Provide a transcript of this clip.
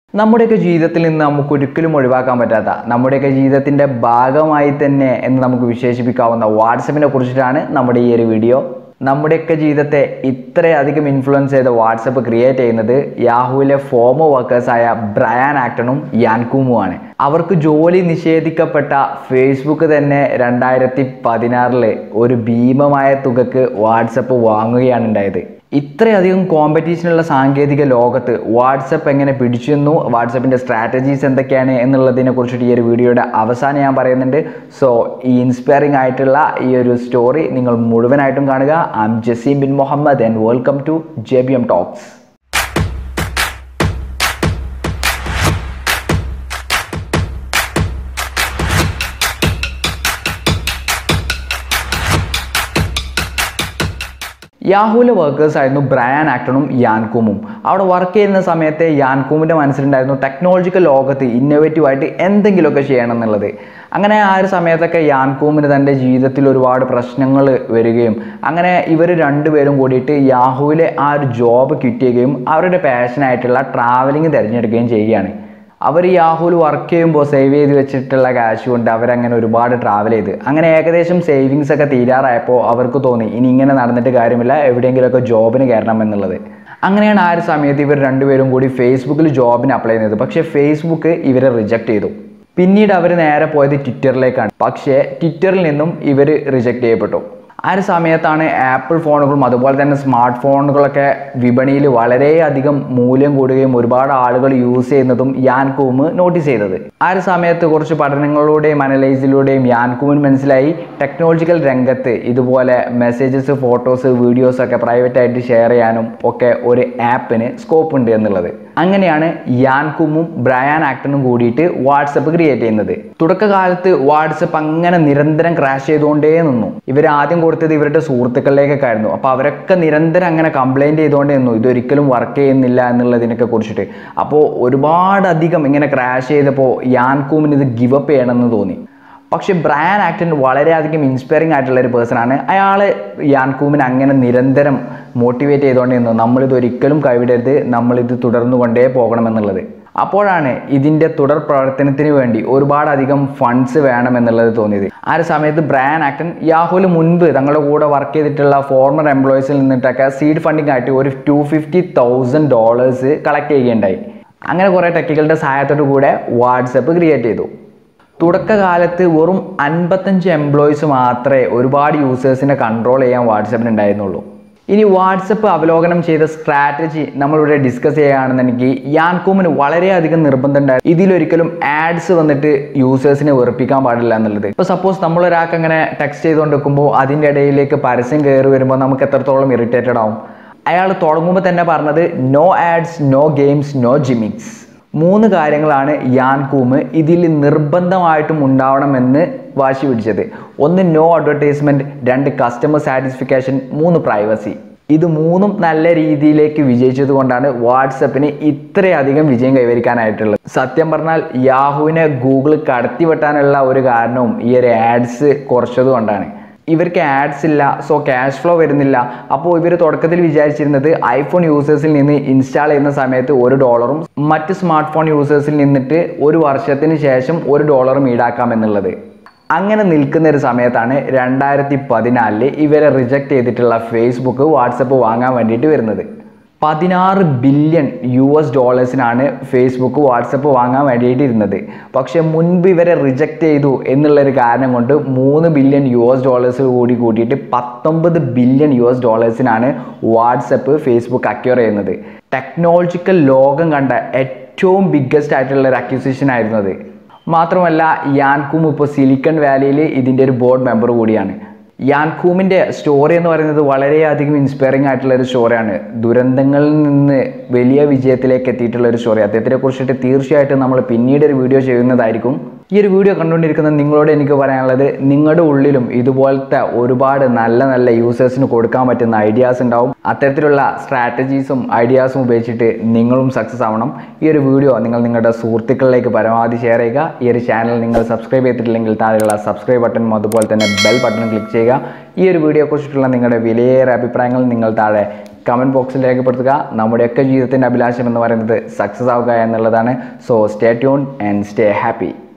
നമ്മുടെയൊക്കെ ജീവിതത്തിൽ നിന്ന് നമുക്ക് ഒരിക്കലും ഒഴിവാക്കാൻ പറ്റാത്ത നമ്മുടെയൊക്കെ ജീവിതത്തിൻ്റെ ഭാഗമായി തന്നെ എന്ന് നമുക്ക് വിശേഷിപ്പിക്കാവുന്ന വാട്സപ്പിനെ കുറിച്ചിട്ടാണ് നമ്മുടെ ഈ ഒരു വീഡിയോ നമ്മുടെയൊക്കെ ജീവിതത്തെ ഇത്രയധികം ഇൻഫ്ലുവൻസ് ചെയ്ത വാട്സപ്പ് ക്രിയേറ്റ് ചെയ്യുന്നത് യാഹുവിലെ ഫോമർ വർക്കേഴ്സായ ബ്രയാൻ ആക്ടണും യാൻകൂമുമാണ് അവർക്ക് ജോലി നിഷേധിക്കപ്പെട്ട ഫേസ്ബുക്ക് തന്നെ രണ്ടായിരത്തി പതിനാറില് ഒരു ഭീമമായ തുകക്ക് വാട്സപ്പ് വാങ്ങുകയാണ് ഉണ്ടായത് ഇത്രയധികം കോമ്പറ്റീഷനുള്ള സാങ്കേതിക ലോകത്ത് വാട്സപ്പ് എങ്ങനെ പിടിച്ചെന്നു വാട്സപ്പിൻ്റെ സ്ട്രാറ്റജീസ് എന്തൊക്കെയാണ് എന്നുള്ളതിനെ കുറിച്ചിട്ട് ഈ ഒരു വീഡിയോയുടെ അവസാനം ഞാൻ പറയുന്നുണ്ട് സോ ഈ ഇൻസ്പയറിംഗ് ആയിട്ടുള്ള ഈ ഒരു സ്റ്റോറി നിങ്ങൾ മുഴുവനായിട്ടും കാണുക I am Jaseem Bin Muhammad and welcome to J B M talks യാഹുവിലെ വർക്കേഴ്സ് ആയിരുന്നു ബ്രയാൻ ആക്ടണും യാൻകൂമും അവിടെ വർക്ക് ചെയ്യുന്ന സമയത്തെ യാൻകൂമിൻ്റെ മനസ്സിലുണ്ടായിരുന്നു ടെക്നോളജിക്കൽ ലോകത്ത് ഇന്നോവേറ്റീവ് ആയിട്ട് എന്തെങ്കിലുമൊക്കെ ചെയ്യണം എന്നുള്ളത് അങ്ങനെ ആ ഒരു സമയത്തൊക്കെ യാൻകൂമിന് തൻ്റെ ജീവിതത്തിൽ ഒരുപാട് പ്രശ്നങ്ങൾ വരികയും അങ്ങനെ ഇവർ രണ്ടുപേരും കൂടിയിട്ട് യാഹുവിലെ ആ ഒരു ജോബ് ക്വിറ്റ് ചെയ്യുകയും അവരുടെ പാഷനായിട്ടുള്ള ട്രാവലിംഗ് തിരഞ്ഞെടുക്കുകയും ചെയ്യുകയാണ് അവർ യാഹുൽ വർക്ക് ചെയ്യുമ്പോൾ സേവ് ചെയ്ത് വെച്ചിട്ടുള്ള ക്യാഷ് കൊണ്ട് അവരങ്ങനെ ഒരുപാട് ട്രാവൽ ചെയ്ത് അങ്ങനെ ഏകദേശം സേവിങ്സ് ഒക്കെ തീരാറായപ്പോൾ അവർക്ക് തോന്നി ഇനി ഇങ്ങനെ നടന്നിട്ട് കാര്യമില്ല എവിടെയെങ്കിലുമൊക്കെ ജോബിന് കയറണം എന്നുള്ളത് അങ്ങനെയാണ് ആ ഒരു സമയത്ത് ഇവർ രണ്ടുപേരും കൂടി ഫേസ്ബുക്കിൽ ജോബിന് അപ്ലൈ ചെയ്യുന്നത് പക്ഷേ ഫേസ്ബുക്ക് ഇവരെ റിജക്റ്റ് ചെയ്തു പിന്നീട് അവർ നേരെ പോയത് ട്വിറ്ററിലേക്കാണ് പക്ഷേ ട്വിറ്ററിൽ നിന്നും ഇവർ റിജക്റ്റ് ചെയ്യപ്പെട്ടു ആ ഒരു സമയത്താണ് ആപ്പിൾ ഫോണുകളും അതുപോലെ തന്നെ സ്മാർട്ട് ഫോണുകളൊക്കെ വിപണിയിൽ വളരെയധികം മൂല്യം കൂടുകയും ഒരുപാട് ആളുകൾ യൂസ് ചെയ്യുന്നതും യാൻകൂമ് നോട്ടീസ് ചെയ്തത് ആ ഒരു സമയത്ത് കുറച്ച് പഠനങ്ങളിലൂടെയും അനലൈസിലൂടെയും യാൻകൂമിന് മനസ്സിലായി ടെക്നോളജിക്കൽ രംഗത്ത് ഇതുപോലെ മെസ്സേജസ് ഫോട്ടോസ് വീഡിയോസ് ഒക്കെ പ്രൈവറ്റ് ആയിട്ട് ഷെയർ ചെയ്യാനും ഒക്കെ ഒരു ആപ്പിന് സ്കോപ്പ് ഉണ്ട് എന്നുള്ളത് അങ്ങനെയാണ് യാൻകുമും ബ്രയാൻ ആക്ടനും കൂടിയിട്ട് വാട്സപ്പ് ക്രിയേറ്റ് ചെയ്യുന്നത് തുടക്കകാലത്ത് വാട്സപ്പ് അങ്ങനെ നിരന്തരം ക്രാഷ് ചെയ്തുകൊണ്ടേ നിന്നു ഇവർ ആദ്യം കൊടുത്തത് ഇവരുടെ സുഹൃത്തുക്കളിലേക്കൊക്കെ ആയിരുന്നു അപ്പോൾ അവരൊക്കെ നിരന്തരം അങ്ങനെ കംപ്ലൈൻറ്റ് ചെയ്തുകൊണ്ടേ നിന്നു ഇതൊരിക്കലും വർക്ക് ചെയ്യുന്നില്ല എന്നുള്ളതിനൊക്കെ കുറിച്ചിട്ട് അപ്പോൾ ഒരുപാട് അധികം ഇങ്ങനെ ക്രാഷ് ചെയ്തപ്പോൾ യാൻകൂമിന് ഇത് ഗിവ് അപ്പ് ചെയ്യണമെന്ന് തോന്നി പക്ഷേ ബ്രയാൻ ആക്ടൻ വളരെയധികം ഇൻസ്പയറിംഗ് ആയിട്ടുള്ള ഒരു പേഴ്സൺ ആണ് അയാൾ യാൻകൂമിനെ അങ്ങനെ നിരന്തരം മോട്ടിവേറ്റ് ചെയ്തുകൊണ്ട് നിന്നു നമ്മളിത് ഒരിക്കലും കൈവിടരുത് നമ്മളിത് തുടർന്നു കൊണ്ടേ പോകണമെന്നുള്ളത് അപ്പോഴാണ് ഇതിൻ്റെ തുടർ പ്രവർത്തനത്തിന് വേണ്ടി ഒരുപാടധികം ഫണ്ട്സ് വേണമെന്നുള്ളത് തോന്നിയത് ആ ഒരു സമയത്ത് ബ്രാൻ ആക്ടൻ യാഹുവിൽ മുൻപ് തങ്ങളുടെ കൂടെ വർക്ക് ചെയ്തിട്ടുള്ള ഫോർമർ എംപ്ലോയീസിൽ നിന്നിട്ടൊക്കെ സീഡ് ഫണ്ടിങ് ആയിട്ട് ഒരു two fifty thousand dollars collect ചെയ്യുകയുണ്ടായി അങ്ങനെ കുറേ ടെക്കുകളുടെ സഹായത്തോടു കൂടെ വാട്സപ്പ് ക്രിയേറ്റ് ചെയ്തു തുടക്കകാലത്ത് വെറും അൻപത്തഞ്ച് എംപ്ലോയീസ് മാത്രമേ ഒരുപാട് യൂസേഴ്സിനെ കൺട്രോൾ ചെയ്യാൻ വാട്സപ്പിന് ഉണ്ടായിരുന്നുള്ളൂ ഇനി വാട്സപ്പ് അവലോകനം ചെയ്ത സ്ട്രാറ്റജി നമ്മളിവിടെ ഡിസ്കസ് ചെയ്യുകയാണെന്നുണ്ടെങ്കിൽ യാൻകൂമിന് വളരെയധികം നിർബന്ധം ഉണ്ടായിരുന്നു ഇതിലൊരിക്കലും ആഡ്സ് വന്നിട്ട് യൂസേഴ്സിനെ വെറുപ്പിക്കാൻ പാടില്ല എന്നുള്ളത് ഇപ്പോൾ സപ്പോസ് നമ്മളൊരാൾക്ക് അങ്ങനെ ടെക്സ്റ്റ് ചെയ്തുകൊണ്ട് വെക്കുമ്പോൾ അതിൻ്റെ ഇടയിലേക്ക് പരസ്യം കയറി വരുമ്പോൾ നമുക്ക് എത്രത്തോളം ഇറിറ്റേറ്റഡ് ആവും അയാൾ തുടങ്ങുമ്പോൾ തന്നെ പറഞ്ഞത് no ads no games no gimmicks മൂന്ന് കാര്യങ്ങളാണ് യാൻകൂമ് ഇതിൽ നിർബന്ധമായിട്ടും ഉണ്ടാവണമെന്ന് വാശി പിടിച്ചത് ഒന്ന് നോ അഡ്വർടൈസ്മെൻറ്റ് രണ്ട് കസ്റ്റമർ സാറ്റിസ്ഫിക്കേഷൻ മൂന്ന് പ്രൈവസി ഇത് മൂന്നും നല്ല രീതിയിലേക്ക് വിജയിച്ചത് കൊണ്ടാണ് വാട്സപ്പിന് ഇത്രയധികം വിജയം കൈവരിക്കാനായിട്ടുള്ളത് സത്യം പറഞ്ഞാൽ യാഹുവിനെ ഗൂഗിൾ കടത്തിവെട്ടാനുള്ള ഒരു കാരണവും ഈ ഒരു ആഡ്സ് കുറച്ചത് കൊണ്ടാണ് ഇവർക്ക് ആഡ്സ് ഇല്ല സോ ക്യാഷ് ഫ്ലോ വരുന്നില്ല അപ്പോൾ ഇവർ തുടക്കത്തിൽ വിചാരിച്ചിരുന്നത് ഐഫോൺ യൂസേഴ്സിൽ നിന്ന് ഇൻസ്റ്റാൾ ചെയ്യുന്ന സമയത്ത് ഒരു ഡോളറും മറ്റ് സ്മാർട്ട് ഫോൺ യൂസേഴ്സിൽ നിന്നിട്ട് ഒരു വർഷത്തിന് ശേഷം ഒരു ഡോളറും ഈടാക്കാം എന്നുള്ളത് അങ്ങനെ നിൽക്കുന്ന ഒരു സമയത്താണ് രണ്ടായിരത്തി പതിനാലില് ഇവരെ റിജക്റ്റ് ചെയ്തിട്ടുള്ള ഫേസ്ബുക്ക് വാട്സപ്പ് വാങ്ങാൻ വേണ്ടിയിട്ട് വരുന്നത് പതിനാറ് ബില്യൺ യു എസ് ഡോളേഴ്സിനാണ് ഫേസ്ബുക്ക് വാട്സപ്പ് വാങ്ങാൻ വേണ്ടിയിട്ട് ഇരുന്നത് പക്ഷേ മുൻപ് ഇവരെ റിജക്റ്റ് ചെയ്തു എന്നുള്ളൊരു കാരണം കൊണ്ട് മൂന്ന് ബില്യൺ യു എസ് ഡോളേഴ്സ് കൂടി കൂട്ടിയിട്ട് പത്തൊമ്പത് ബില്യൺ യു എസ് ഡോളേഴ്സിനാണ് വാട്സപ്പ് ഫേസ്ബുക്ക് അക്യൂർ ചെയ്യുന്നത് ടെക്നോളജിക്കൽ ലോകം കണ്ട ഏറ്റവും ബിഗ്ഗസ്റ്റ് ആയിട്ടുള്ള ഒരു അക്യൂസിഷൻ ആയിരുന്നത് മാത്രമല്ല യാൻകൂം ഇപ്പോൾ സിലിക്കൺ വാലിയിൽ ഇതിൻ്റെ ഒരു ബോർഡ് മെമ്പർ കൂടിയാണ് യാൻകൂമിൻ്റെ സ്റ്റോറി എന്ന് പറയുന്നത് വളരെയധികം ഇൻസ്പയറിംഗ് ആയിട്ടുള്ള ഒരു സ്റ്റോറിയാണ് ദുരന്തങ്ങളിൽ നിന്ന് വലിയ വിജയത്തിലേക്ക് എത്തിയിട്ടുള്ള ഒരു സ്റ്റോറി അദ്ദേഹത്തിനെ കുറിച്ചിട്ട് തീർച്ചയായിട്ടും നമ്മൾ പിന്നീട് ഒരു വീഡിയോ ചെയ്യുന്നതായിരിക്കും ഈ ഒരു വീഡിയോ കണ്ടുകൊണ്ടിരിക്കുന്ന നിങ്ങളോട് എനിക്ക് പറയാനുള്ളത് നിങ്ങളുടെ ഉള്ളിലും ഇതുപോലത്തെ ഒരുപാട് നല്ല നല്ല യൂസേഴ്സിന് കൊടുക്കാൻ പറ്റുന്ന ഐഡിയാസ് ഉണ്ടാവും അത്തരത്തിലുള്ള സ്ട്രാറ്റജീസും ഐഡിയാസും ഉപയോഗിച്ചിട്ട് നിങ്ങളും സക്സസ് ആവണം ഈ ഒരു വീഡിയോ നിങ്ങൾ നിങ്ങളുടെ സുഹൃത്തുക്കളിലേക്ക് പരമാവധി ഷെയർ ചെയ്യുക ഈ ഒരു ചാനൽ നിങ്ങൾ സബ്സ്ക്രൈബ് ചെയ്തിട്ടില്ലെങ്കിൽ താഴെയുള്ള സബ്സ്ക്രൈബ് ബട്ടണും അതുപോലെ തന്നെ ബെൽ ബട്ടണും ക്ലിക്ക് ചെയ്യുക ഈ ഒരു വീഡിയോ കുറിച്ചിട്ടുള്ള നിങ്ങളുടെ വിലയേറെ അഭിപ്രായങ്ങൾ നിങ്ങൾ താഴെ കമൻറ്റ് ബോക്സിൽ രേഖപ്പെടുത്തുക നമ്മുടെയൊക്കെ ജീവിതത്തിൻ്റെ അഭിലാഷം എന്ന് പറയുന്നത് സക്സസ് ആവുക എന്നുള്ളതാണ് so stay tune and stay happy